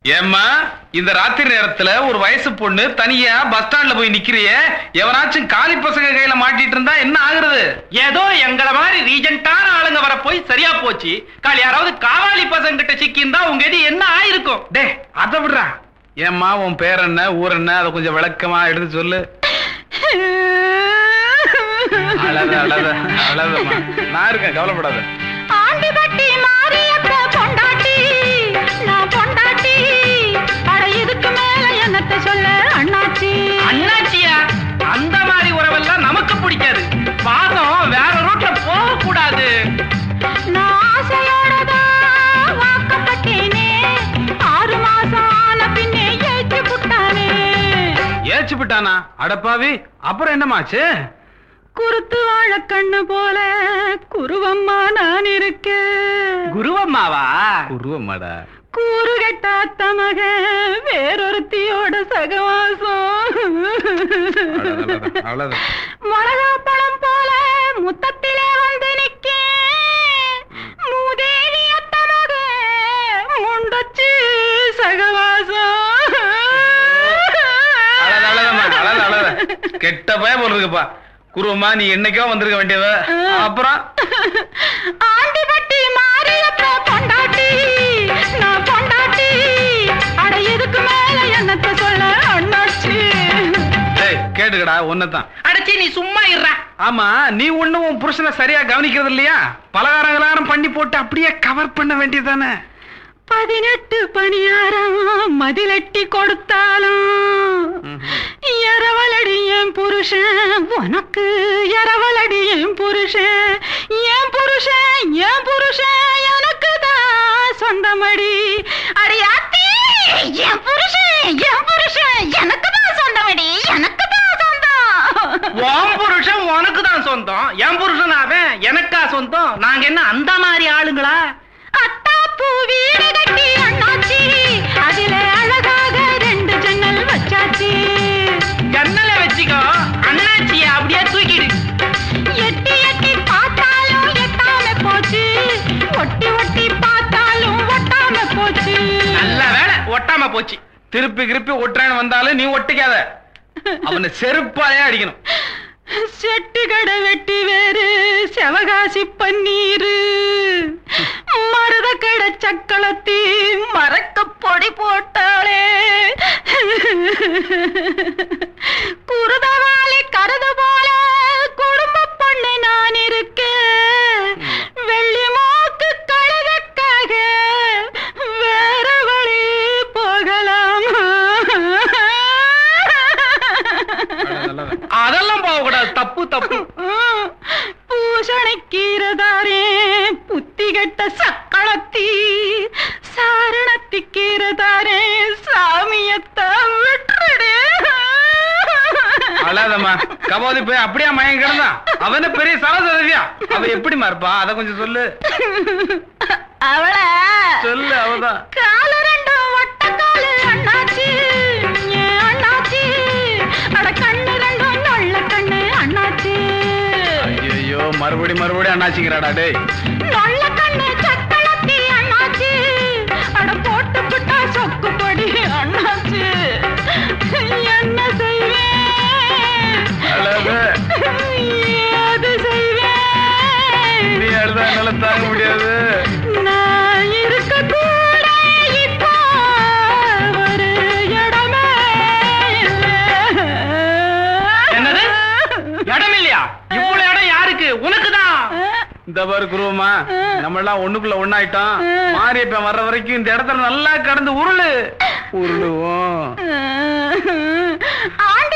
ஏம்மா இந்த ராத்திரி நேரத்துல ஒரு வயசு பொண்ணு தனியா பஸ் ஸ்டாண்ட்ல போய் நிக்கிறிய எவனாச்சும் காலி பசங்க கையில மாட்டிட்டு இருந்தா என்ன ஆகுறது ஏதோ எங்கள மாதிரி ரீஜென்ட்டான ஆளுங்க வர போய் சரியா போச்சு கால் யாராவது காவாலி பசங்க கிட்ட சிக்கியிருந்தா உங்க எது என்ன ஆயிருக்கும் டே அதை விடுறா ஏம்மா உன் பேர் என்ன ஊர் என்ன அதை கொஞ்சம் விளக்கமா எடுத்து சொல்லு அழாத அழாத அழாதம்மா நான் இருக்கேன் கவலைப்படாத ஆண்டிபட்டி மாரியப்ப பொண்டாட்டி நான் பொண்டாட்டி அட இதுக்கு மேல என்னத்த சொல்ல அண்ணாச்சி அண்ணாச்சியா அந்த மாதிரி உறவெல்லாம் நமக்கு பிடிக்காது பாதம் வேற ரூட்ல போக கூடாது நான் ஆசையோட தான் வாக்கப்பட்டேனே ஆறு மாசம் ஆன பின்னே ஏற்றி புட்டானே ஏச்சு விட்டானா அடப்பாவி அப்புறம் என்னமாச்சு குருத்து வாழ கண்ணு போல குருவம்மா நான் இருக்கேன் குருவம்மாவா உருவமாடா கூறு கெட்டாத்த மக வேறொருத்தியோட சகவாசம் அவ்வளவு மிளகா பழம் போல முத்தத்திலே வந்து நிக்க மூதேவி அத்த மக முண்டச்சு அழாத அழாதம்மா அழாத சகவாசம் அழாத கெட்ட பய போல இருக்குப்பா குருவமா நீ என்னைக்கோ வந்திருக்க வேண்டியவ அப்புறம் ஆண்டிபட்டி மாரியப்ப பொண்டாட்டி நான் பொண்டாட்டி அட இதுக்கு மேல என்னத்த சொல்ல அண்ணாச்சி டேய் கேட்டுக்கடா ஒன்னதான் அடச்சி நீ சும்மா இருடா ஆமா நீ ஒண்ணும் உன் புருஷனை சரியா கவனிக்கிறது இல்லையா பலகாரங்களாரம் பண்ணி போட்டு அப்படியே கவர் பண்ண வேண்டியதானே பதினெட்டு பணியாரம் மதிலட்டி கொடுத்தாலும் இரவலடி என் புருஷன் உனக்கு இரவலடி என் புருஷன் என் புருஷன் என் புருஷன் எனக்கு தான் சொந்தமடி அடியாத்தி என் புருஷன் என் புருஷன் எனக்கு தான் சொந்தமடி எனக்கு தான் சொந்தம் உன் புருஷன் உனக்கு தான் சொந்தம் என் புருஷன் அவன் எனக்கா சொந்தம் நாங்க என்ன அந்த மாதிரி ஆளுங்களா அத்தாப்பூ வீடு கட்டி அண்ணாச்சி அதில அழகாக ரெண்டு ஜன்னல் வச்சாச்சு ஜன்னலை வச்சுக்கோ அண்ணாச்சிய அப்படியே தூக்கிடு எட்டி எட்டி பார்த்தாலும் எட்டாம போச்சு ஒட்டி ஒட்டி பார்த்தாலும் ஒட்டாம போச்சு நல்ல வேலை ஒட்டாம போச்சு திருப்பி கிருப்பி ஒட்டுறான்னு வந்தாலும் நீ ஒட்டிக்காத அவனை செருப்பாலே அடிக்கணும் செட்டு கடை வெட்டி வேறு செவகாசி பன்னீரு மருத கடை சக்களத்தி மறக்க பொடி போட்டாளே குருதவாளி கருது போல குடும்ப பொண்ணு நான் இருக்கேன் வெள்ளி மூக்கு கழுதக்காக வேற வழி போகலாம் அதெல்லாம் போக கூடாது தப்பு தப்பு பூசணிக்கீரதாரே புத்தி கெட்ட சக்களத்தி சாரணத்திக்கீரதாரே சாமியத்த விட்டுடு அழாதம்மா கபாதி போய் அப்படியே மயங்க கிடந்தான் அவன பெரிய சரசதவியா அவ எப்படிமா இருப்பா அத கொஞ்சம் சொல்லு அவள சொல்லு அவதான் காலு ரெண்டும் வட்ட காலு அண்ணாச்சி ஏன் அண்ணாச்சி அட கண்ணு ரெண்டும் நொள்ள கண்ணு அண்ணாச்சி ஐயோ மறுபடி மறுபடி அண்ணாச்சிங்கிறாடா டேய் நொள்ள கண்ணு சக்களத்தி அண்ணாச்சி அட போட்டு புட்டா சொக்கு பொடி அண்ணாச்சி என்ன செய்வேன் அழாத ஏது செய்வேன் நீ அழுதா என்னால தாங்க முடியாது நான் இருக்க கூட இப்போ ஒரு இடமே என்னது இடம் இல்லையா இவ்வளவு இடம் யாருக்கு உனக்குதான் இந்த பாரு குருவமா நம்ம எல்லாம் ஒண்ணுக்குள்ள ஒண்ணாயிட்டோம் மாரியப்பன் வர்ற வரைக்கும் இந்த இடத்துல நல்லா கடந்து உருளு உருளுவோம் ஆண்ட